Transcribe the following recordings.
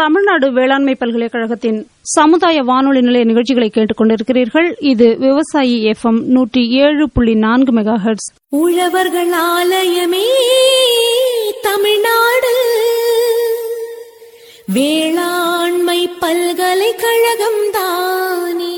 தமிழ்நாடு வேளாண்மை பல்கலைக்கழகத்தின் சமுதாய வானொலி நிலைய நிகழ்ச்சிகளை கேட்டுக் கொண்டிருக்கிறீர்கள் இது விவசாயி எஃப்எம் நூற்றி ஏழு புள்ளி நான்கு மெகா ஹெர்ட்ஸ் உழவர்கள் ஆலயமே தமிழ்நாடு வேளாண்மை பல்கலைக்கழகம் தானே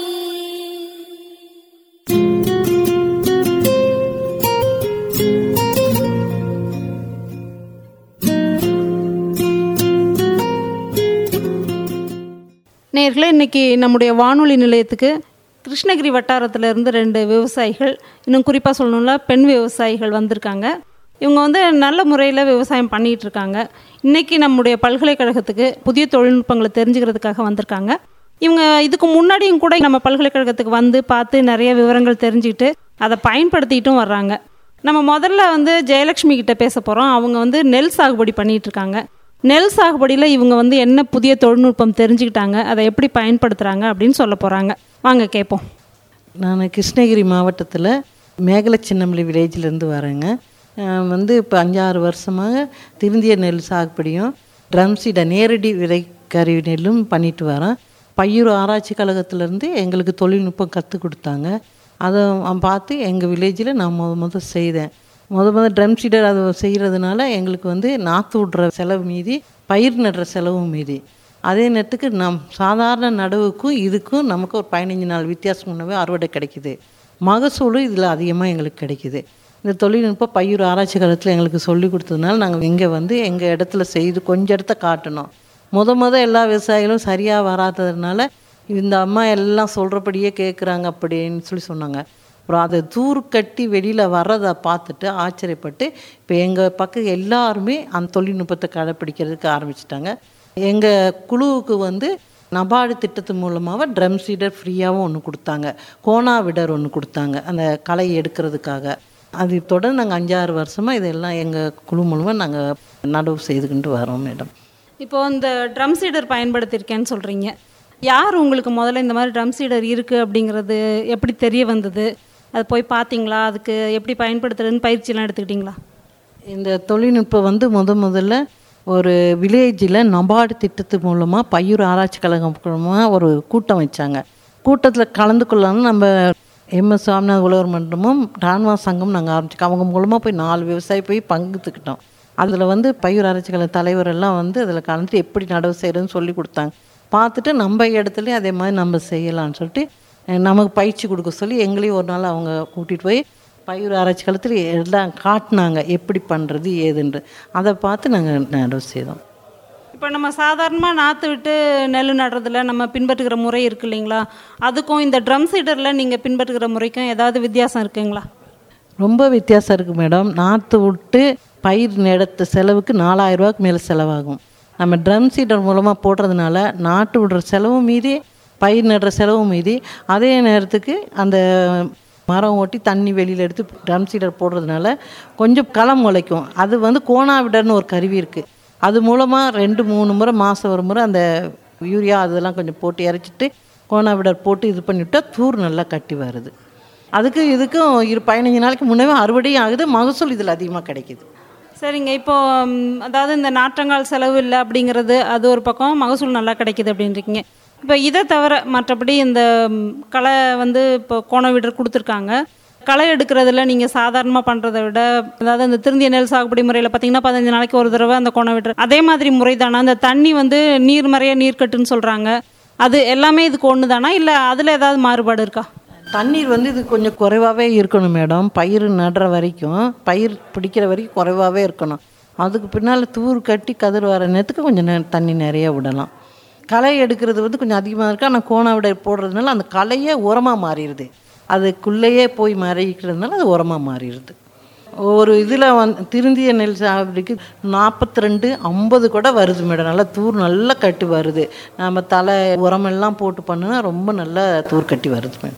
நேர்களே இன்னைக்கு நம்முடைய வானொலி நிலையத்துக்கு கிருஷ்ணகிரி வட்டாரத்துல இருந்து ரெண்டு விவசாயிகள் இன்னும் குறிப்பாக சொல்லணும்னா பெண் விவசாயிகள் வந்திருக்காங்க இவங்க வந்து நல்ல முறையில் விவசாயம் பண்ணிட்டு இருக்காங்க இன்னைக்கு நம்முடைய பல்கலைக்கழகத்துக்கு புதிய தொழில்நுட்பங்களை தெரிஞ்சுக்கிறதுக்காக வந்திருக்காங்க இவங்க இதுக்கு முன்னாடியும் கூட நம்ம பல்கலைக்கழகத்துக்கு வந்து பார்த்து நிறைய விவரங்கள் தெரிஞ்சுக்கிட்டு அதை பயன்படுத்திட்டும் வர்றாங்க நம்ம முதல்ல வந்து ஜெயலட்சுமி கிட்ட பேச போகிறோம் அவங்க வந்து நெல் சாகுபடி பண்ணிட்டு இருக்காங்க நெல் சாகுபடியில் இவங்க வந்து என்ன புதிய தொழில்நுட்பம் தெரிஞ்சுக்கிட்டாங்க அதை எப்படி பயன்படுத்துகிறாங்க அப்படின்னு சொல்ல போகிறாங்க வாங்க கேட்போம் நான் கிருஷ்ணகிரி மாவட்டத்தில் மேகல சின்னமல்லி வில்லேஜிலேருந்து வரேங்க நான் வந்து இப்போ அஞ்சாறு வருஷமாக திருந்திய நெல் சாகுபடியும் ட்ரம் சீடை நேரடி விதைக்கறி நெல்லும் பண்ணிட்டு வரேன் பயிர் ஆராய்ச்சி கழகத்திலேருந்து எங்களுக்கு தொழில்நுட்பம் கற்றுக் கொடுத்தாங்க அதை பார்த்து எங்கள் வில்லேஜில் நான் முத முத செய்தேன் முத முத ட்ரம் சீடர் அதை செய்கிறதுனால எங்களுக்கு வந்து நாற்று விட்ற செலவு மீதி பயிர் நடுற செலவும் மீதி அதே நேரத்துக்கு நம் சாதாரண நடவுக்கும் இதுக்கும் நமக்கு ஒரு பதினஞ்சு நாள் வித்தியாசம் முன்னவே அறுவடை கிடைக்குது மகசூலும் இதில் அதிகமாக எங்களுக்கு கிடைக்குது இந்த தொழில்நுட்ப பயிர் ஆராய்ச்சி காலத்தில் எங்களுக்கு சொல்லி கொடுத்ததுனால நாங்கள் இங்கே வந்து எங்கள் இடத்துல செய்து கொஞ்சம் இடத்த காட்டணும் முத முத எல்லா விவசாயிகளும் சரியாக வராததுனால இந்த அம்மா எல்லாம் சொல்கிறபடியே கேட்குறாங்க அப்படின்னு சொல்லி சொன்னாங்க அப்புறம் அதை தூர் கட்டி வெளியில் வர்றதை பார்த்துட்டு ஆச்சரியப்பட்டு இப்போ எங்கள் பக்கம் எல்லாருமே அந்த தொழில்நுட்பத்தை கடைப்பிடிக்கிறதுக்கு ஆரம்பிச்சிட்டாங்க எங்கள் குழுவுக்கு வந்து நபார்டு திட்டத்து மூலமாக ட்ரம் சீடர் ஃப்ரீயாகவும் ஒன்று கொடுத்தாங்க கோனா விடர் ஒன்று கொடுத்தாங்க அந்த களை எடுக்கிறதுக்காக அது தொடர்ந்து நாங்கள் அஞ்சாறு வருஷமாக இதெல்லாம் எங்கள் குழு மூலமாக நாங்கள் நடவு செய்துக்கிட்டு வரோம் மேடம் இப்போ இந்த ட்ரம் சீடர் பயன்படுத்தியிருக்கேன்னு சொல்கிறீங்க யார் உங்களுக்கு முதல்ல இந்த மாதிரி ட்ரம் சீடர் இருக்குது அப்படிங்கிறது எப்படி தெரிய வந்தது அது போய் பார்த்தீங்களா அதுக்கு எப்படி பயன்படுத்துறதுன்னு பயிற்சியெல்லாம் எடுத்துக்கிட்டிங்களா இந்த தொழில்நுட்பம் வந்து முத முதல்ல ஒரு வில்லேஜில் நபார்டு திட்டத்து மூலமாக பயிர் ஆராய்ச்சி கழகம் மூலமாக ஒரு கூட்டம் வச்சாங்க கூட்டத்தில் கலந்து கொள்ளலாம்னு நம்ம எம்எஸ் சாமிநாத் உழவர் மன்றமும் ராணுவ சங்கம் நாங்கள் ஆரம்பிச்சோம் அவங்க மூலமாக போய் நாலு விவசாயி போய் பங்குத்துக்கிட்டோம் அதில் வந்து பயிர் ஆராய்ச்சி கழக தலைவர் எல்லாம் வந்து அதில் கலந்துட்டு எப்படி நடவு செய்கிறதுன்னு சொல்லி கொடுத்தாங்க பார்த்துட்டு நம்ம இடத்துலையும் அதே மாதிரி நம்ம செய்யலாம்னு சொல்லிட்டு அஹ் நமக்கு பயிற்சி கொடுக்க சொல்லி எங்களையும் ஒரு நாள் அவங்க கூட்டிகிட்டு போய் பயிர் ஆராய்ச்சி காலத்தில் எல்லாம் காட்டினாங்க எப்படி பண்ணுறது ஏதுன்று அதை பார்த்து நாங்கள் நடவு செய்தோம் இப்போ நம்ம சாதாரணமாக நாற்று விட்டு நெல் நடுறதுல நம்ம பின்பற்றுகிற முறை இருக்கு இல்லைங்களா அதுக்கும் இந்த ட்ரம் சீடரில் நீங்கள் பின்பற்றுகிற முறைக்கும் ஏதாவது வித்தியாசம் இருக்குங்களா ரொம்ப வித்தியாசம் இருக்குது மேடம் நாற்று விட்டு பயிர் நடத்த செலவுக்கு நாலாயிரம் ரூபாய்க்கு மேலே செலவாகும் நம்ம ட்ரம் சீடர் மூலமாக போடுறதுனால நாட்டு விடுற செலவும் மீதி பயிர் நடுற செலவும் மீதி அதே நேரத்துக்கு அந்த மரம் ஓட்டி தண்ணி வெளியில் எடுத்து ட்ரம் சீடர் போடுறதுனால கொஞ்சம் களம் முளைக்கும் அது வந்து கோணாவிடர்னு ஒரு கருவி இருக்குது அது மூலமாக ரெண்டு மூணு முறை மாதம் ஒரு முறை அந்த யூரியா அதெல்லாம் கொஞ்சம் போட்டு இறைச்சிட்டு கோணாவிடர் போட்டு இது பண்ணிவிட்டா தூர் நல்லா கட்டி வருது அதுக்கு இதுக்கும் இரு பதினஞ்சு நாளைக்கு முன்னவே அறுவடையும் ஆகுது மகசூல் இதில் அதிகமாக கிடைக்குது சரிங்க இப்போ ம், அதாவது இந்த நாற்றங்கால் செலவு இல்லை அப்படிங்கிறது அது ஒரு பக்கம் மகசூல் நல்லா கிடைக்குது அப்படின்றீங்க இப்போ இதை தவிர மற்றபடி இந்த ம், களை வந்து இப்போ கோண விடர் கொடுத்துருக்காங்க களை எடுக்கிறதுல நீங்கள் சாதாரணமாக பண்ணுறதை விட அதாவது இந்த திருந்திய நெல் சாகுபடி முறையில் பார்த்தீங்கன்னா பதினஞ்சு நாளைக்கு ஒரு தடவை அந்த கோண விடர் அதே மாதிரி முறை தானா அந்த தண்ணி வந்து நீர் மறைய நீர் கட்டுன்னு சொல்கிறாங்க அது எல்லாமே இதுக்கு ஒன்று தானா இல்லை அதில் ஏதாவது மாறுபாடு இருக்கா தண்ணீர் வந்து இது கொஞ்சம் குறைவாகவே இருக்கணும் மேடம் பயிர் நடுற வரைக்கும் பயிர் பிடிக்கிற வரைக்கும் குறைவாகவே இருக்கணும் அதுக்கு பின்னால் தூர் கட்டி கதிர் வர நேரத்துக்கு கொஞ்சம் நே- தண்ணி நிறைய விடலாம் களை எடுக்கிறது வந்து கொஞ்சம் அதிகமாக இருக்குது ஆனால் கோணா விட போடுறதுனால அந்த களையே உரமாக மாறிடுது அதுக்குள்ளேயே போய் மறைக்கிறதுனால அது உரமாக மாறிடுது ஒரு இதில் வந்து திருந்திய நெல் சாகுபடிக்கு நாற்பத்தி ரெண்டு ஐம்பது கூட வருது மேடம் நல்லா தூர் நல்லா கட்டி வருது நம்ம தலை உரமெல்லாம் போட்டு பண்ணுனா ரொம்ப நல்லா தூர் கட்டி வருது மேடம்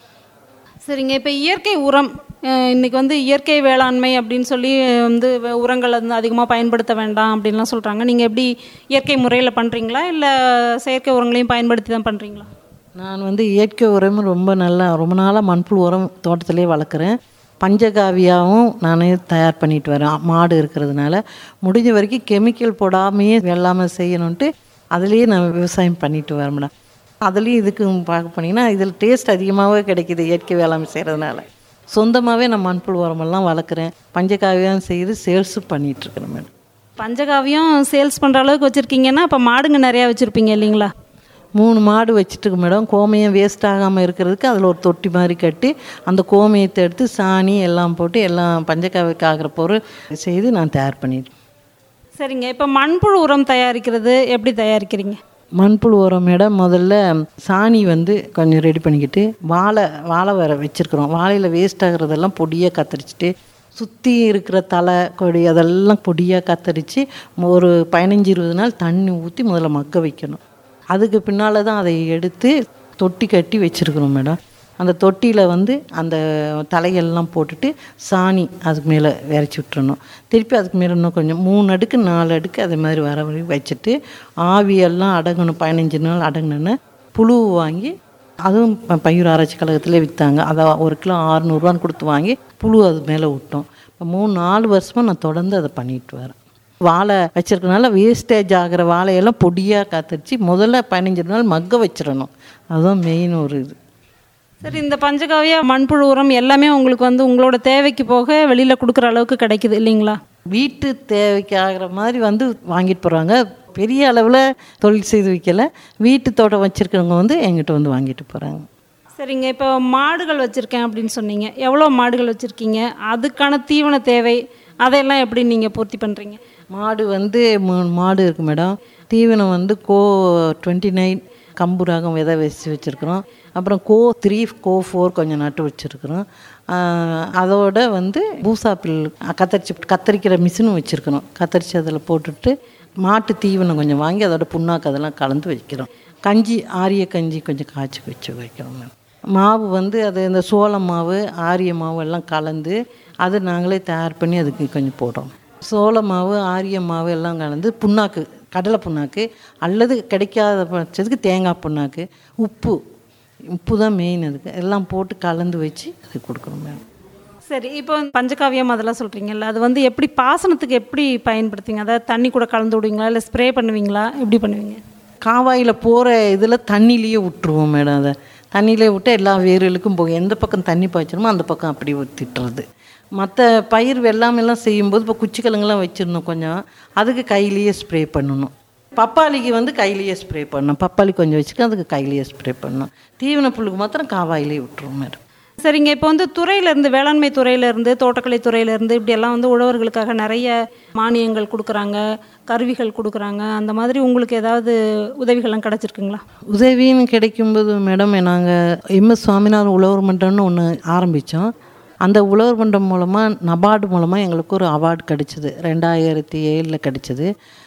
சரிங்க இப்போ இயற்கை உரம் அஹ், இன்னைக்கு வந்து இயற்கை வேளாண்மை அப்படின்னு சொல்லி வந்து வ- உரங்கள் வந்து அதிகமாக பயன்படுத்த வேண்டாம் அப்படின்லாம் சொல்கிறாங்க நீங்கள் எப்படி இயற்கை முறையில் பண்ணுறீங்களா இல்லை செயற்கை உரங்களையும் பயன்படுத்தி தான் பண்ணுறீங்களா நான் வந்து இயற்கை உரம் ரொம்ப நல்லா ரொம்ப நாளாக மண்புழு உரம் தோட்டத்திலே வளர்க்குறேன் பஞ்சகாவியாவும் நானே தயார் பண்ணிட்டு வரேன் மாடு இருக்கிறதுனால முடிஞ்ச வரைக்கும் கெமிக்கல் போடாமையே வெள்ளாமல் செய்யணுன்ட்டு அதுலேயே நான் விவசாயம் பண்ணிட்டு வரேன் மேடம் அதுலேயும் இதுக்கு பார்க்க போனீங்கன்னா இதில் டேஸ்ட் அதிகமாகவே கிடைக்கிது இயற்கை வேளாண்மை செய்கிறதுனால சொந்தமாகவே நான் மண்புழு உரமெல்லாம் வளர்க்குறேன் பஞ்சகாவியம் செய்து சேல்ஸும் பண்ணிகிட்ருக்குறேன் மேடம் பஞ்சகாவியம் சேல்ஸ் பண்ணுற அளவுக்கு வச்சுருக்கீங்கன்னா அப்போ மாடுங்க நிறையா வச்சுருப்பீங்க இல்லைங்களா மூணு மாடு வச்சுட்டுக்கு மேடம் கோமியம் வேஸ்ட் ஆகாமல் இருக்கிறதுக்கு அதில் ஒரு தொட்டி மாதிரி கட்டி அந்த கோமியத்தை எடுத்து சாணி எல்லாம் போட்டு எல்லாம் பஞ்சகாவிக்கு ஆகிற பொருள் செய்து நான் தயார் பண்ணிட்டேன் சரிங்க இப்போ மண்புழு உரம் தயாரிக்கிறது எப்படி தயாரிக்கிறீங்க மண்புழு உரம் மேடம் முதல்ல சாணி வந்து கொஞ்சம் ரெடி பண்ணிக்கிட்டு வாழை வாழை வர வச்சுருக்குறோம் வாழையில் வேஸ்ட் ஆகிறதெல்லாம் பொடியாக கத்தரிச்சிட்டு சுற்றி இருக்கிற தலை கொடி அதெல்லாம் பொடியாக கத்தரித்து ஒரு பதினஞ்சு இருபது நாள் தண்ணி ஊற்றி முதல்ல மக்க வைக்கணும் அதுக்கு பின்னால் தான் அதை எடுத்து தொட்டி கட்டி வச்சுருக்குறோம் மேடம் அந்த தொட்டியில் வந்து அந்த தலையெல்லாம் போட்டுட்டு சாணி அதுக்கு மேலே விரைச்சி விட்டுறணும் திருப்பி அதுக்கு மேலே இன்னும் கொஞ்சம் மூணு அடுக்கு நாலு அடுக்கு அது மாதிரி வர வரைக்கும் வச்சுட்டு ஆவியெல்லாம் அடங்கணும் பதினஞ்சு நாள் அடங்கினோன்னு புழு வாங்கி அதுவும் ப- பயிர் ஆராய்ச்சி கழகத்திலே விற்றாங்க அதை ஒரு கிலோ ஆறுநூறுவான்னு கொடுத்து வாங்கி புழு அது மேலே விட்டோம் இப்போ மூணு நாலு வருஷமாக நான் தொடர்ந்து அதை பண்ணிட்டு வரேன் வாழை வச்சிருக்கனால வேஸ்டேஜ் ஆகிற வாழையெல்லாம் பொடியாக காத்தரிச்சு முதல்ல பதினஞ்சு நாள் மக்க வச்சிடணும் அதுதான் மெயின் ஒரு இது சரி இந்த பஞ்சகாவிய மண்புழு உரம் எல்லாமே உங்களுக்கு வந்து உங்களோட தேவைக்கு போக வெளியில் கொடுக்குற அளவுக்கு கிடைக்குது இல்லைங்களா வீட்டு தேவைக்கு ஆகிற மாதிரி வந்து வாங்கிட்டு போகிறாங்க பெரிய அளவில் தொழில் செய்து வைக்கல வீட்டு தோட்டம் வச்சுருக்கிறவங்க வந்து எங்கிட்ட வந்து வாங்கிட்டு போகிறாங்க சரிங்க இப்போ மாடுகள் வச்சுருக்கேன் அப்படின்னு சொன்னீங்க எவ்வளோ மாடுகள் வச்சுருக்கீங்க அதுக்கான தீவன தேவை அதையெல்லாம் எப்படி நீங்கள் பூர்த்தி பண்ணுறீங்க மாடு வந்து மூணு மாடு இருக்குது மேடம் தீவனம் வந்து கோ டுவெண்ட்டி நைன் கம்பு ராகம் விதை வச்சு வச்சுருக்குறோம் அப்புறம் கோ த்ரீ கோ ஃபோர் கொஞ்சம் நட்டு வச்சுருக்குறோம் அதோட வந்து பூசாப்பில் கத்தரிச்சு கத்தரிக்கிற மிஷினும் வச்சுருக்குறோம் கத்தரிச்சு அதில் போட்டுட்டு மாட்டு தீவனம் கொஞ்சம் வாங்கி அதோட புண்ணாக்கு அதெல்லாம் கலந்து வைக்கிறோம் கஞ்சி ஆரிய கஞ்சி கொஞ்சம் காய்ச்சி வச்சு வைக்கிறோம் மேம் மாவு வந்து அது இந்த சோள மாவு ஆரிய மாவு எல்லாம் கலந்து அது நாங்களே தயார் பண்ணி அதுக்கு கொஞ்சம் போடுறோம் சோள மாவு ஆரிய மாவு எல்லாம் கலந்து புண்ணாக்கு கடலை புண்ணாக்கு அல்லது கிடைக்காத பட்சத்துக்கு தேங்காய் புண்ணாக்கு உப்பு உப்பு தான் மெயின் அதுக்கு எல்லாம் போட்டு கலந்து வச்சு அது கொடுக்குறோம் மேம் சரி இப்போ பஞ்சகாவியம் அதெல்லாம் சொல்கிறீங்கல்ல அது வந்து எப்படி பாசனத்துக்கு எப்படி பயன்படுத்துவீங்க அதாவது தண்ணி கூட கலந்து விடுவீங்களா இல்லை ஸ்ப்ரே பண்ணுவீங்களா எப்படி பண்ணுவீங்க காவாயில் போகிற இதில் தண்ணியிலேயே விட்டுருவோம் மேடம் அதை தண்ணியிலே விட்டு எல்லா வேர்களுக்கும் போகும் எந்த பக்கம் தண்ணி பாய்ச்சணுமோ அந்த பக்கம் அப்படி ஊற்றிட்டுறது மற்ற பயிர் வெள்ளாமெல்லாம் செய்யும்போது இப்போ குச்சிக்கிழங்குலாம் வச்சுருந்தோம் கொஞ்சம் அதுக்கு கையிலேயே ஸ்ப்ரே பண்ணணும் பப்பாளிக்கு வந்து கையிலேயே ஸ்ப்ரே பண்ணணும் பப்பாளி கொஞ்சம் வச்சுக்க அதுக்கு கையிலேயே ஸ்ப்ரே பண்ணணும் தீவன புல்லுக்கு மாத்திரம் காவாயிலே விட்டுருவோம் மேடம் சரிங்க இப்போ வந்து துறையிலேருந்து வேளாண்மை துறையிலேருந்து தோட்டக்கலை துறையிலேருந்து இப்படியெல்லாம் வந்து உழவர்களுக்காக நிறைய மானியங்கள் கொடுக்குறாங்க கருவிகள் கொடுக்குறாங்க அந்த மாதிரி உங்களுக்கு ஏதாவது உதவிகள்லாம் கிடச்சிருக்குங்களா உதவின்னு கிடைக்கும்போது மேடம் நாங்கள் எம்எஸ் சுவாமிநாதன் உழவர் மன்றம்னு ஒன்று ஆரம்பித்தோம் அந்த உழவர் மன்றம் மூலமாக நபார்டு மூலமாக எங்களுக்கு ஒரு அவார்டு கிடச்சிது ரெண்டாயிரத்தி ஏழில் கிடச்சிது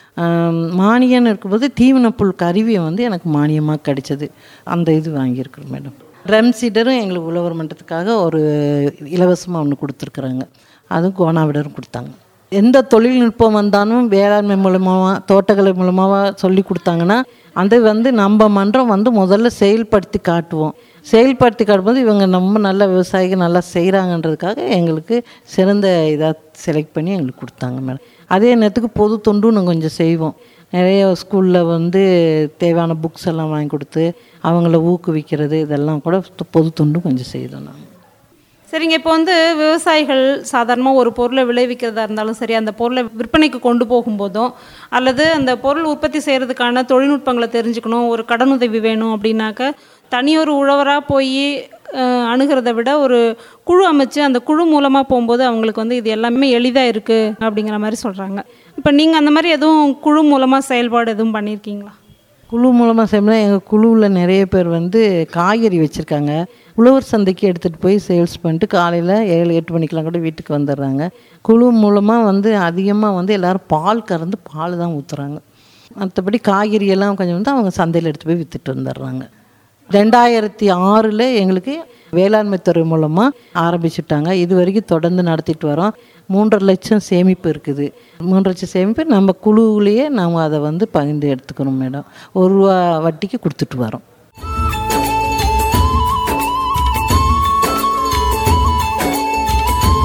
மானியம்னு இருக்கும்போது தீவனப்புல் கருவியை வந்து எனக்கு மானியமாக கிடைச்சது அந்த இது வாங்கியிருக்கிறோம் மேடம் ட்ரம் சீடரும் எங்களுக்கு உழவர் மன்றத்துக்காக ஒரு இலவசமாக ஒன்று கொடுத்துருக்குறாங்க அதுவும் கோனாவிடரும் கொடுத்தாங்க எந்த தொழில்நுட்பம் வந்தாலும் வேளாண்மை மூலமாக தோட்டக்கலை மூலமாக சொல்லி கொடுத்தாங்கன்னா அது வந்து நம்ம மன்றம் வந்து முதல்ல செயல்படுத்தி காட்டுவோம் செயல்படுத்தி காட்டும்போது இவங்க நம்ம நல்ல விவசாயிகள் நல்லா செய்கிறாங்கன்றதுக்காக எங்களுக்கு சிறந்த இதாக செலக்ட் பண்ணி எங்களுக்கு கொடுத்தாங்க மேடம் அதே நேரத்துக்கு பொது தொண்டும் நாங்கள் கொஞ்சம் செய்வோம் நிறைய ஸ்கூலில் வந்து தேவையான புக்ஸ் எல்லாம் வாங்கி கொடுத்து அவங்கள ஊக்குவிக்கிறது இதெல்லாம் கூட பொது தொண்டும் கொஞ்சம் செய்தோம் நாங்கள் சரிங்க இப்போ வந்து விவசாயிகள் சாதாரணமாக ஒரு பொருளை விளைவிக்கிறதா இருந்தாலும் சரி அந்த பொருளை விற்பனைக்கு கொண்டு போகும்போதும் அல்லது அந்த பொருள் உற்பத்தி செய்கிறதுக்கான தொழில்நுட்பங்களை தெரிஞ்சுக்கணும் ஒரு கடனுதவி வேணும் அப்படின்னாக்க தனியொரு உழவராக போய் அணுகிறத விட ஒரு குழு அமைச்சு அந்த குழு மூலமாக போகும்போது அவங்களுக்கு வந்து இது எல்லாமே எளிதாக இருக்குது அப்படிங்கிற மாதிரி சொல்கிறாங்க இப்போ நீங்கள் அந்த மாதிரி எதுவும் குழு மூலமாக செயல்பாடு எதுவும் பண்ணியிருக்கீங்களா குழு மூலமாக செய்யணும்னா எங்கள் குழுவில் நிறைய பேர் வந்து காய்கறி வச்சுருக்காங்க உழவர் சந்தைக்கு எடுத்துகிட்டு போய் சேல்ஸ் பண்ணிட்டு காலையில் ஏழு எட்டு மணிக்கெலாம் கூட வீட்டுக்கு வந்துடுறாங்க குழு மூலமாக வந்து அதிகமாக வந்து எல்லோரும் பால் கறந்து பால் தான் ஊற்றுறாங்க மற்றபடி காய்கறி எல்லாம் கொஞ்சம் வந்து அவங்க சந்தையில் எடுத்து போய் விற்றுட்டு வந்துடுறாங்க ரெண்டாயிரத்தி ஆறில் எங்களுக்கு வேளாண்மை துறை மூலமாக ஆரம்பிச்சுட்டாங்க இது வரைக்கும் தொடர்ந்து நடத்திட்டு வரோம் மூன்றரை லட்சம் சேமிப்பு இருக்குது மூன்றரை லட்சம் சேமிப்பு நம்ம குழுவிலேயே நாம் அதை வந்து பகிர்ந்து எடுத்துக்கணும் மேடம் ஒரு ரூபா வட்டிக்கு கொடுத்துட்டு வரோம்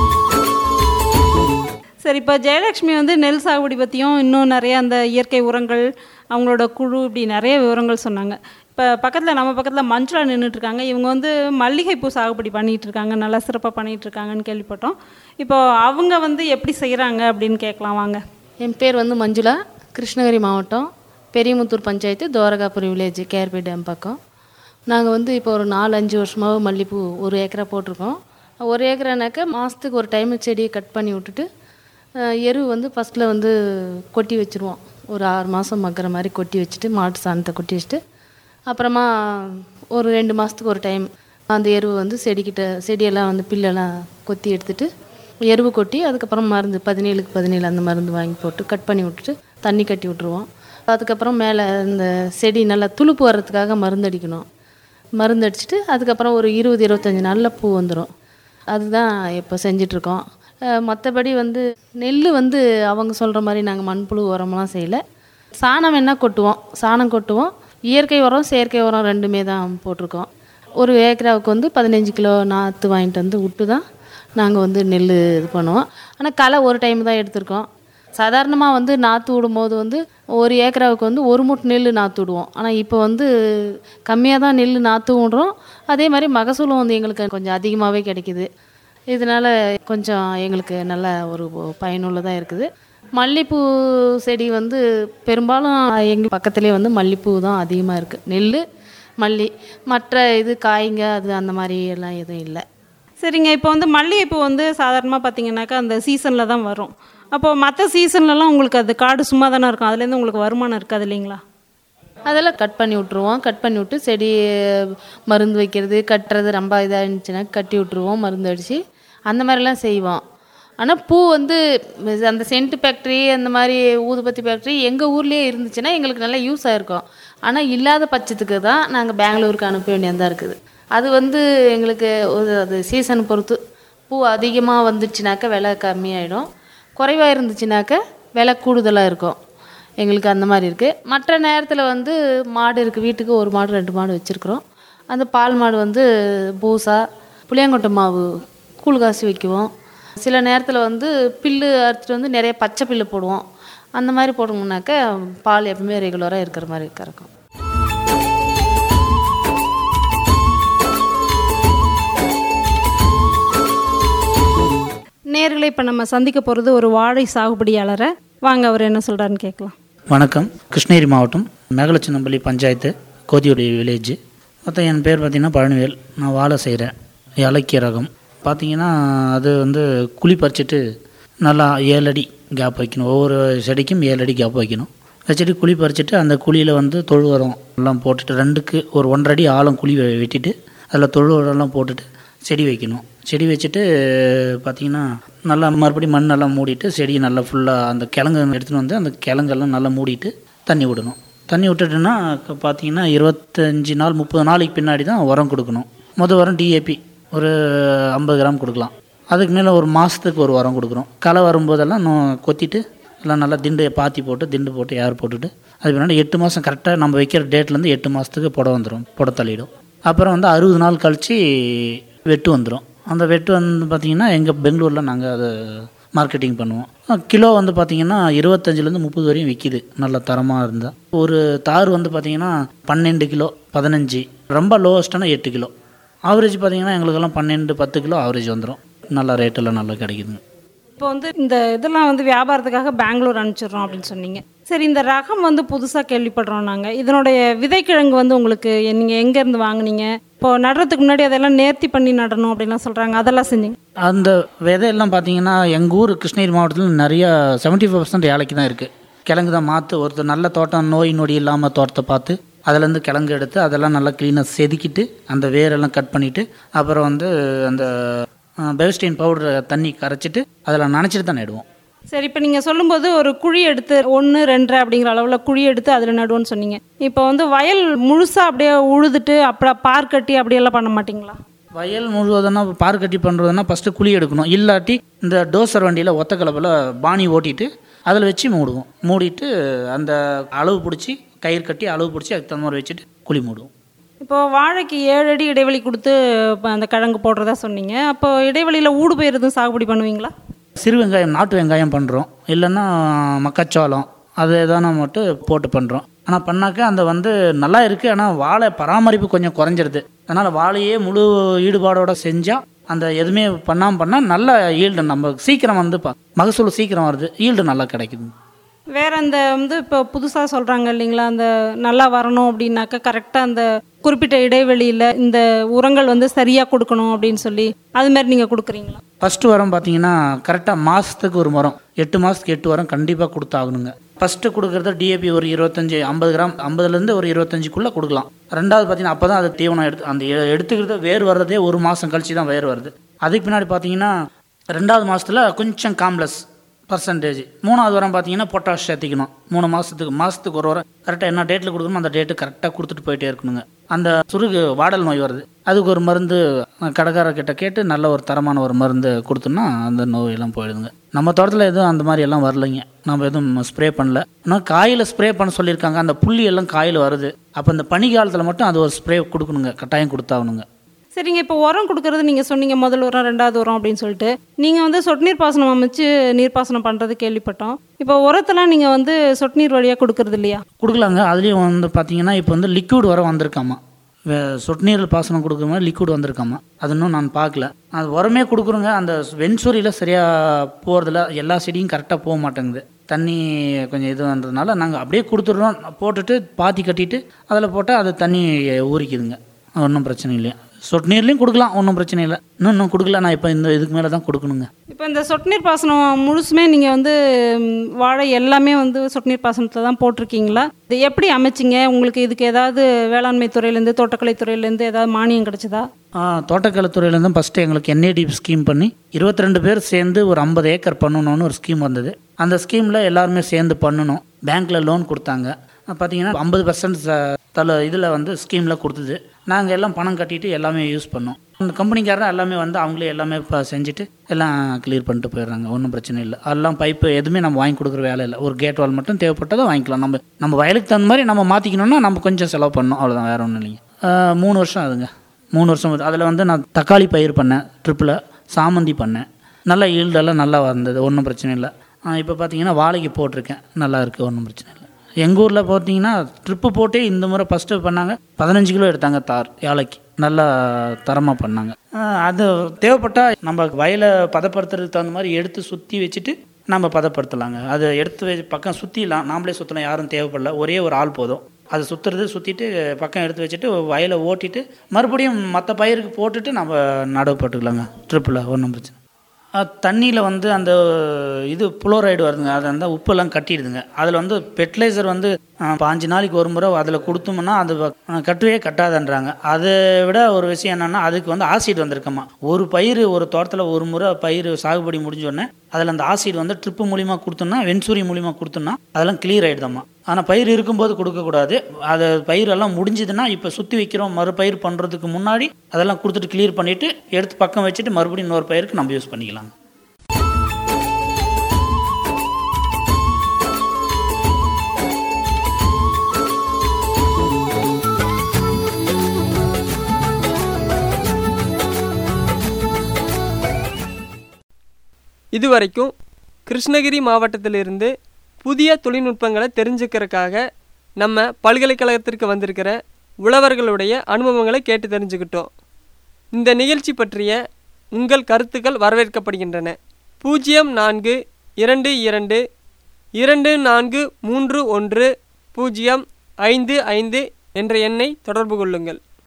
சரி இப்போ ஜெயலட்சுமி வந்து நெல் சாகுபடி பற்றியும் இன்னும் நிறைய அந்த இயற்கை உரங்கள் அவங்களோட குழு இப்படி நிறைய விவரங்கள் சொன்னாங்க இப்போ பக்கத்தில் நம்ம பக்கத்தில் மஞ்சுளா நின்றுட்டுருக்காங்க இவங்க வந்து மல்லிகைப்பூ சாகுபடி பண்ணிகிட்டு இருக்காங்க நல்லா சிறப்பாக பண்ணிகிட்டு இருக்காங்கன்னு கேள்விப்பட்டோம் இப்போ அவங்க வந்து எப்படி செய்கிறாங்க அப்படின்னு கேட்கலாம் வாங்க என் பேர் வந்து மஞ்சுளா கிருஷ்ணகிரி மாவட்டம் Periyamuthur panchayat Thorakapuri village KRP dam பக்கம் நாங்கள் வந்து இப்போ ஒரு நாலு அஞ்சு வருஷமாக மல்லிப்பூ ஒரு ஏக்கரா போட்டிருக்கோம் ஒரு ஏக்கரானாக்கா மாதத்துக்கு ஒரு டைம் செடியை கட் பண்ணி விட்டுட்டு அஹ், எரு வந்து ஃபஸ்ட்டில் வந்து கொட்டி வச்சுருவோம் ஒரு ஆறு மாதம் மக்கிற மாதிரி கொட்டி வச்சுட்டு மாட்டு சாணத்தை கொட்டி வச்சுட்டு அப்புறமா ஒரு ரெண்டு மாதத்துக்கு ஒரு டைம் அந்த எருவு வந்து செடிக்கிட்ட செடியெல்லாம் வந்து பில்லெல்லாம் கொத்தி எடுத்துட்டு எருவு கொட்டி அதுக்கப்புறம் மருந்து பதினேழுக்கு பதினேழு அந்த மருந்து வாங்கி போட்டு கட் பண்ணி விட்டுட்டு தண்ணி கட்டி விட்ருவோம் அதுக்கப்புறம் மேலே இந்த செடி நல்லா துளுப்பு வர்றதுக்காக மருந்து அடிக்கணும் மருந்து அடிச்சுட்டு அதுக்கப்புறம் ஒரு இருபது இருபத்தஞ்சி நாளில் பூ வந்துடும் அதுதான் இப்போ செஞ்சிட்ருக்கோம் மற்றபடி வந்து நெல் வந்து அவங்க சொல்கிற மாதிரி நாங்கள் மண்புழு உரமெல்லாம் செய்யலை சாணம் வேணால் கொட்டுவோம் சாணம் கொட்டுவோம் இயற்கை உரம் செயற்கை உரம் ரெண்டுமே தான் போட்டிருக்கோம் ஒரு ஏக்கராவுக்கு வந்து பதினஞ்சு கிலோ நாற்று வாங்கிட்டு வந்து விட்டு தான் நாங்கள் வந்து நெல் இது பண்ணுவோம் ஆனால் களை ஒரு டைம் தான் எடுத்திருக்கோம் சாதாரணமாக வந்து நாற்று விடும்போது வந்து ஒரு ஏக்கராவுக்கு வந்து ஒரு மூட்டை நெல் நாற்று விடுவோம் ஆனால் இப்போ வந்து கம்மியாக தான் நெல் நாற்று விடுறோம் அதே மாதிரி மகசூலும் வந்து எங்களுக்கு கொஞ்சம் அதிகமாகவே கிடைக்குது இதனால் கொஞ்சம் எங்களுக்கு நல்ல ஒரு பயனுள்ளதாக இருக்குது மல்லிப்பூ செடி வந்து பெரும்பாலும் எங்கள் பக்கத்துலேயே வந்து மல்லிப்பூ தான் அதிகமாக இருக்குது நெல் மல்லி மற்ற இது காய்ங்க அது அந்த மாதிரி எல்லாம் எதுவும் இல்லை சரிங்க இப்போ வந்து மல்லிகைப்பூ வந்து சாதாரணமாக பார்த்தீங்கன்னாக்கா அந்த சீசனில் தான் வரும் அப்போ மற்ற சீசன்லலாம் உங்களுக்கு அது காடு சும்மா தானே இருக்கும் அதுலேருந்து உங்களுக்கு வருமானம் இருக்காது இல்லைங்களா அதெல்லாம் கட் பண்ணி விட்ருவோம் கட் பண்ணி விட்டு செடி மருந்து வைக்கிறது கட்டுறது ரொம்ப இதாக இருந்துச்சுன்னா கட்டி விட்ருவோம் மருந்து அடித்து அந்த மாதிரிலாம் செய்வோம் ஆனால் பூ வந்து அந்த சென்ட் ஃபேக்ட்ரி அந்த மாதிரி ஊதுபத்தி ஃபேக்ட்ரி எங்கள் ஊர்லேயே இருந்துச்சுன்னா எங்களுக்கு நல்லா யூஸ் ஆகிருக்கும் ஆனால் இல்லாத பட்சத்துக்கு தான் நாங்கள் பெங்களூருக்கு அனுப்ப வேண்டியதாக இருக்குது அது வந்து எங்களுக்கு ஒரு அது சீசன் பொறுத்து பூ அதிகமாக வந்துச்சுனாக்கா விலை கம்மியாயிடும் குறைவாக இருந்துச்சுனாக்கா விலை கூடுதலாக இருக்கும் எங்களுக்கு அந்த மாதிரி இருக்குது மற்ற நேரத்தில் வந்து மாடு இருக்குது வீட்டுக்கு ஒரு மாடு ரெண்டு மாடு வச்சுருக்குறோம் அந்த பால் மாடு வந்து பூசா புளியங்கொட்டை மாவு கூழ் காசி வைக்குவோம் சில நேரத்தில் வந்து பில்லு அறுத்துட்டு வந்து நிறைய பச்சை பில்லு போடுவோம் அந்த மாதிரி போட்டோம்னாக்கா பால் எப்பவுமே ரெகுலராக இருக்கிற மாதிரி கறக்கும் நேர்களை இப்போ நம்ம சந்திக்க போகிறது ஒரு வாழை சாகுபடியாளரை வாங்க அவர் என்ன சொல்கிறாருன்னு கேட்கலாம் வணக்கம் கிருஷ்ணகிரி மாவட்டம் மேகலச்சின்னம்பள்ளி பஞ்சாயத்து கோதியுடைய வில்லேஜ் மொத்தம் என் பேர் பார்த்திங்கன்னா பழனிவேல் நான் வாழை செய்கிறேன் இலக்கிய ரகம் பார்த்தீங்கன்னா அது வந்து குழி பறிச்சிட்டு நல்லா ஏழு அடி கேப் வைக்கணும் ஒவ்வொரு செடிக்கும் ஏழு அடி கேப் வைக்கணும் வச்சுட்டு குழி பறிச்சிட்டு அந்த குழியில் வந்து தொழு உரம் எல்லாம் போட்டுட்டு ரெண்டுக்கு ஒரு ஒன்றரை அடி ஆழம் குழி வெ- வெட்டிட்டு அதில் தொழு உரம்லாம் போட்டுட்டு செடி வைக்கணும் செடி வச்சுட்டு பார்த்திங்கன்னா நல்லா மறுபடியும் மண்ணெல்லாம் மூடிட்டு செடியை நல்லா ஃபுல்லாக அந்த கிழங்கு எடுத்துகிட்டு வந்து அந்த கிழங்கெல்லாம் நல்லா மூடிட்டு தண்ணி விடணும் தண்ணி விட்டுட்டுன்னா பார்த்தீங்கன்னா இருபத்தஞ்சி நாள் முப்பது நாளைக்கு பின்னாடி தான் உரம் கொடுக்கணும் மொதல் உரம் டிஏபி ஒரு ஐம்பது கிராம் கொடுக்கலாம் அதுக்கு மேலே ஒரு மாதத்துக்கு ஒரு உரம் கொடுக்குறோம் களை வரும்போதெல்லாம் நோ- கொத்திட்டு எல்லாம் நல்லா திண்டு பாத்தி போட்டு திண்டு போட்டு ஏர் போட்டுட்டு அது பின்னாடி எட்டு மாதம் கரெக்டாக நம்ம வைக்கிற டேட்லேருந்து எட்டு மாதத்துக்கு புடை வந்துடும் புடை தள்ளிடும் அப்புறம் வந்து அறுபது நாள் கழித்து வெட்டு வந்துடும் அந்த வெட்டு வந்து பார்த்திங்கன்னா எங்கள் பெங்களூரில் நாங்கள் அதை மார்க்கெட்டிங் பண்ணுவோம் கிலோ வந்து பார்த்திங்கன்னா இருபத்தஞ்சிலேருந்து முப்பது வரையும் விற்கிது நல்ல தரமாக இருந்தால் ஒரு தார் வந்து பார்த்திங்கன்னா பன்னெண்டு கிலோ பதினஞ்சு ரொம்ப லோவஸ்ட்டான எட்டு கிலோ ஆவரேஜ் பார்த்திங்கன்னா எங்களுக்கெல்லாம் பன்னெண்டு பத்து கிலோ ஆவரேஜ் வந்துடும் நல்ல ரேட்டெல்லாம் நல்லா கிடைக்குதுங்க இப்போ வந்து இந்த இதெல்லாம் வந்து வியாபாரத்துக்காக பெங்களூர் அனுப்பிச்சிடுறோம் அப்படின்னு சொன்னீங்க சரி இந்த ரகம் வந்து புதுசாக கேள்விப்படுறோம் நாங்கள் இதனுடைய விதைக்கிழங்கு வந்து உங்களுக்கு நீங்கள் எங்கேருந்து வாங்குனீங்க இப்போ நடுறதுக்கு முன்னாடி அதெல்லாம் நேர்த்தி பண்ணி நடணும் அப்படின்லாம் சொல்கிறாங்க அதெல்லாம் செஞ்சீங்க அந்த விதையெல்லாம் பார்த்தீங்கன்னா எங்கள் ஊர் கிருஷ்ணகிரி மாவட்டத்தில் நிறையா செவன்ட்டி ஃபைவ் பர்சன்ட் ஏழைக்கு தான் இருக்குது கிழங்கு தான் மாற்று ஒருத்தர் நல்ல தோட்டம் நோய் நொடி இல்லாமல் தோட்டத்தை பார்த்து அதுலேருந்து கிழங்கு எடுத்து அதெல்லாம் நல்லா க்ளீனாக செதுக்கிட்டு அந்த வேரெல்லாம் கட் பண்ணிவிட்டு அப்புறம் வந்து அந்த பெவஸ்டைன் பவுடர் தண்ணி கரைச்சிட்டு அதில் நனைச்சிட்டு தான் நடுவோம் சரி இப்போ நீங்கள் சொல்லும்போது ஒரு குழி எடுத்து ஒன்று ரெண்டரை அப்படிங்கிற அளவில் குழி எடுத்து அதில் நடுவோன்னு சொன்னீங்க இப்போ வந்து வயல் முழுசாக அப்படியே உழுதுட்டு அப்புறம் பார் கட்டி அப்படியெல்லாம் பண்ண மாட்டிங்களா வயல் முழுவதுன்னா பார் கட்டி பண்ணுறதுன்னா ஃபஸ்ட்டு குழி எடுக்கணும் இல்லாட்டி இந்த டோசர் வண்டியில் ஒத்த கலப்பில் பானி ஓட்டிட்டு அதில் வச்சு மூடுவோம் மூடிட்டு அந்த அளவு பிடிச்சி கயிறு கட்டி அளவு பிடிச்சி அதுக்கு தகுந்த மாதிரி வச்சுட்டு குழி மூடுவோம் இப்போ வாழைக்கு ஏழு அடி இடைவெளி கொடுத்து இப்போ அந்த கிழங்கு போடுறதா சொன்னீங்க அப்போ இடைவெளியில் ஊடு பயிர் எதுவும் சாகுபடி பண்ணுவீங்களா சிறு வெங்காயம் நாட்டு வெங்காயம் பண்ணுறோம் இல்லைன்னா மக்காச்சோளம் அதை தானே மட்டும் போட்டு பண்ணுறோம் ஆனால் பண்ணாக்க அந்த வந்து நல்லா இருக்குது ஆனால் வாழை பராமரிப்பு கொஞ்சம் குறைஞ்சிருது அதனால் வாழையே முழு ஈடுபாடோட செஞ்சால் அந்த எதுவுமே பண்ணாமல் பண்ணால் நல்ல ஈல்டு நம்ம சீக்கிரம் வந்து ப- மகசூல் சீக்கிரம் வருது ஈல்டு நல்லா கிடைக்குது வேற அந்த வந்து இப்போ புதுசாக சொல்கிறாங்க இல்லைங்களா அந்த நல்லா வரணும் அப்படின்னாக்கா கரெக்டாக அந்த குறிப்பிட்ட இடைவெளியில் இந்த உரங்கள் வந்து சரியாக கொடுக்கணும் அப்படின்னு சொல்லி அது மாதிரி நீங்கள் கொடுக்குறீங்களா ஃபஸ்ட்டு உரம் பார்த்தீங்கன்னா கரெக்டாக மாதத்துக்கு ஒரு மரம் எட்டு மாதத்துக்கு எட்டு உரம் கண்டிப்பாக கொடுத்தாகணுங்க ஃபஸ்ட்டு கொடுக்குறது டிஏபி ஒரு இருபத்தஞ்சி ஐம்பது கிராம் ஐம்பதுலேருந்து ஒரு இருபத்தஞ்சிக்குள்ளே கொடுக்கலாம் ரெண்டாவது பார்த்தீங்கன்னா அப்போ தான் அது தீவனம் எடுத்து அந்த எ- எடுத்துக்கிறது வேர் வர்றதே ஒரு மாதம் கழிச்சு தான் வேர் வருது அதுக்கு பின்னாடி பார்த்தீங்கன்னா ரெண்டாவது மாதத்தில் கொஞ்சம் காம்ப்ளெக்ஸ் பர்சன்டேஜ் மூணாவது வாரம் பார்த்தீங்கன்னா பொட்டாஷ் சேர்த்திக்கணும் மூணு மாதத்துக்கு மாதத்துக்கு ஒரு வாரம் கரெக்டாக என்ன டேட்டில் கொடுக்கணுமோ அந்த டேட்டு கரெக்டாக கொடுத்துட்டு போயிட்டே இருக்கணுங்க அந்த சுருகு வாடல் நோய் வருது அதுக்கு ஒரு மருந்து கடைக்காரர்கிட்ட கேட்டு நல்ல ஒரு தரமான ஒரு மருந்து கொடுத்தோம்னா அந்த நோயெல்லாம் போயிடுதுங்க நம்ம தோட்டத்தில் எதுவும் அந்த மாதிரி எல்லாம் வரலைங்க நம்ம எதுவும் ஸ்ப்ரே பண்ணல ஆனால் காயில் ஸ்ப்ரே பண்ண சொல்லியிருக்காங்க அந்த புள்ளி எல்லாம் காயில் வருது அப்போ இந்த பனி காலத்தில் மட்டும் அது ஒரு ஸ்ப்ரே கொடுக்கணுங்க கட்டாயம் கொடுத்தாகணுங்க சரிங்க இப்போ உரம் கொடுக்கறது நீங்கள் சொன்னீங்க முதல் உரம் ரெண்டாவது உரம் அப்படின்னு சொல்லிட்டு நீங்கள் வந்து சொட்டு நீர் பாசனம் அமைச்சு நீர்ப்பாசனம் பண்ணுறது கேள்விப்பட்டோம் இப்போ உரத்தெல்லாம் நீங்கள் வந்து சொட்டு நீர் வழியாக கொடுக்கறது இல்லையா கொடுக்கலாங்க அதுலேயும் வந்து பார்த்தீங்கன்னா இப்போ வந்து லிக்விட் வர வந்திருக்காமா வே- சொட்டு நீரில் பாசனம் கொடுக்குற மாதிரி லிக்விட் வந்திருக்காமா அது இன்னும் நான் பார்க்கல அது உரமே கொடுக்குறோங்க அந்த வெண்சூரியில் சரியாக போகிறதில்ல எல்லா செடியும் கரெக்டாக போக மாட்டேங்குது தண்ணி கொஞ்சம் இதுன்றதுனால நாங்கள் அப்படியே கொடுத்துட்றோம் போட்டுட்டு பாத்தி கட்டிட்டு அதில் போட்டால் அது தண்ணி ஊறிக்குதுங்க ஒன்றும் பிரச்சனை இல்லையா சொட்டு நீர்லேயும் கொடுக்கலாம் ஒன்றும் பிரச்சனை இல்லை இன்னும் இன்னும் கொடுக்கல நான் இப்போ இந்த இதுக்கு மேலே தான் கொடுக்கணுங்க இப்போ இந்த சொட்டு நீர் பாசனம் முழுசுமே நீங்கள் வந்து ம், வாழை எல்லாமே வந்து சொட்டு நீர் பாசனத்தில் தான் போட்டிருக்கீங்களா இது எப்படி அமைச்சிங்க உங்களுக்கு இதுக்கு ஏதாவது வேளாண்மை துறையிலேருந்து தோட்டக்கலை துறையிலேருந்து ஏதாவது மானியம் கிடைச்சதா ஆ, தோட்டக்கலைத்துறையிலேருந்து ஃபஸ்ட்டு எங்களுக்கு என்ஏடி ஸ்கீம் பண்ணி இருபத்தி ரெண்டு பேர் சேர்ந்து ஒரு ஐம்பது ஏக்கர் பண்ணணும்னு ஒரு ஸ்கீம் வந்தது அந்த ஸ்கீமில் எல்லாருமே சேர்ந்து பண்ணணும் பேங்க்கில் லோன் கொடுத்தாங்க பார்த்தீங்கன்னா ஐம்பது பர்சன்ட் தல இதில் வந்து ஸ்கீமில் கொடுத்தது நாங்கள் எல்லாம் பணம் கட்டிட்டு எல்லாமே யூஸ் பண்ணோம் அந்த கம்பெனிக்காரர் எல்லாமே வந்து அவங்களே எல்லாமே இப்போ செஞ்சுட்டு எல்லாம் கிளியர் பண்ணிட்டு போயிடுறாங்க ஒன்றும் பிரச்சனை இல்லை அதெல்லாம் பைப்பு எதுவுமே நம்ம வாங்கி கொடுக்குற வேலை இல்லை ஒரு கேட் வால் மட்டும் தேவைப்பட்டதை வாங்கிக்கலாம் நம்ம நம்ம வயலுக்கு தகுந்த மாதிரி நம்ம மாற்றிக்கணும்னா நம்ம கொஞ்சம் செலவு பண்ணணும் அவ்வளோதான் வேறு ஒன்றும் இல்லைங்க ஆ, மூணு வருஷம் ஆகுதுங்க மூணு வருஷம் அதில் வந்து நான் தக்காளி பயிர் பண்ணேன் ட்ரிப்பில் சாமந்தி பண்ணேன் நல்ல ஈல்டெல்லாம் நல்லா வந்தது ஒன்றும் பிரச்சனை இல்லை இப்போ பார்த்தீங்கன்னா வாழைக்கு போட்டிருக்கேன் நல்லா இருக்குது ஒன்றும் பிரச்சனை இல்லை எங்கள் ஊரில் பார்த்தீங்கன்னா ட்ரிப்பு போட்டே இந்த முறை ஃபஸ்ட்டு பண்ணாங்க பதினஞ்சு கிலோ எடுத்தாங்க தார் யாழைக்கு நல்லா தரமாக பண்ணாங்க ஆஹ் அது தேவைப்பட்டால் நம்ம வயலை பதப்படுத்துறதுக்கு தகுந்த மாதிரி எடுத்து சுற்றி வச்சுட்டு நம்ம பதப்படுத்தலாங்க அது எடுத்து வச்சு பக்கம் சுற்றிலாம் நாமளே சுற்றலாம் யாரும் தேவைப்படல ஒரே ஒரு ஆள் போதும் அது சுற்றுறது சுற்றிட்டு பக்கம் எடுத்து வச்சுட்டு வயலை ஓட்டிட்டு மறுபடியும் மற்ற பயிருக்கு போட்டுட்டு நம்ம நடவு போட்டுக்கலாங்க ட்ரிப்பில் ஒன்றும் பிரச்சனை தண்ணியில் வந்து அந்த இது புளோரைடு வருதுங்க அது அந்த உப்பெல்லாம் கட்டிடுதுங்க அதில் வந்து ஃபெர்டிலைசர் வந்து அஹ், பாஞ்சு நாளைக்கு ஒரு முறை அதில் கொடுத்தோம்னா அது அஹ், கட்டவே கட்டாதுன்றாங்க அதை விட ஒரு விஷயம் என்னென்னா அதுக்கு வந்து ஆசிட் வந்திருக்கம்மா ஒரு பயிர் ஒரு தோட்டத்தில் ஒரு முறை பயிர் சாகுபடி முடிஞ்சோடனே அதில் அந்த ஆசிட் வந்து ட்ரிப்பு மூலிமா கொடுத்தோம்னா வெண்சூரி மூலிமா கொடுத்தோம்னா அதெல்லாம் கிளியர் ஆகிடுதம்மா ஆனால் பயிர் இருக்கும்போது கொடுக்கக்கூடாது அது பயிரெல்லாம் முடிஞ்சதுன்னா இப்போ சுற்றி வைக்கிறோம் மறுபயிர் பண்ணுறதுக்கு முன்னாடி அதெல்லாம் கொடுத்துட்டு கிளியர் பண்ணிவிட்டு எடுத்து பக்கம் வச்சுட்டு மறுபடியும் இன்னொரு பயிருக்கு நம்ம யூஸ் பண்ணிக்கலாம் இதுவரைக்கும் கிருஷ்ணகிரி மாவட்டத்திலிருந்து புதிய தொழில்நுட்பங்களை தெரிஞ்சுக்கிறதுக்காக நம்ம பல்கலைக்கழகத்திற்கு வந்திருக்கிற உழவர்களுடைய அனுபவங்களை கேட்டு தெரிஞ்சுக்கிட்டோம் இந்த நிகழ்ச்சி பற்றிய உங்கள் கருத்துக்கள் வரவேற்கப்படுகின்றன பூஜ்ஜியம் நான்கு இரண்டு இரண்டு இரண்டு நான்கு மூன்று ஒன்று பூஜ்ஜியம் ஐந்து ஐந்து என்ற எண்ணை தொடர்பு கொள்ளுங்கள்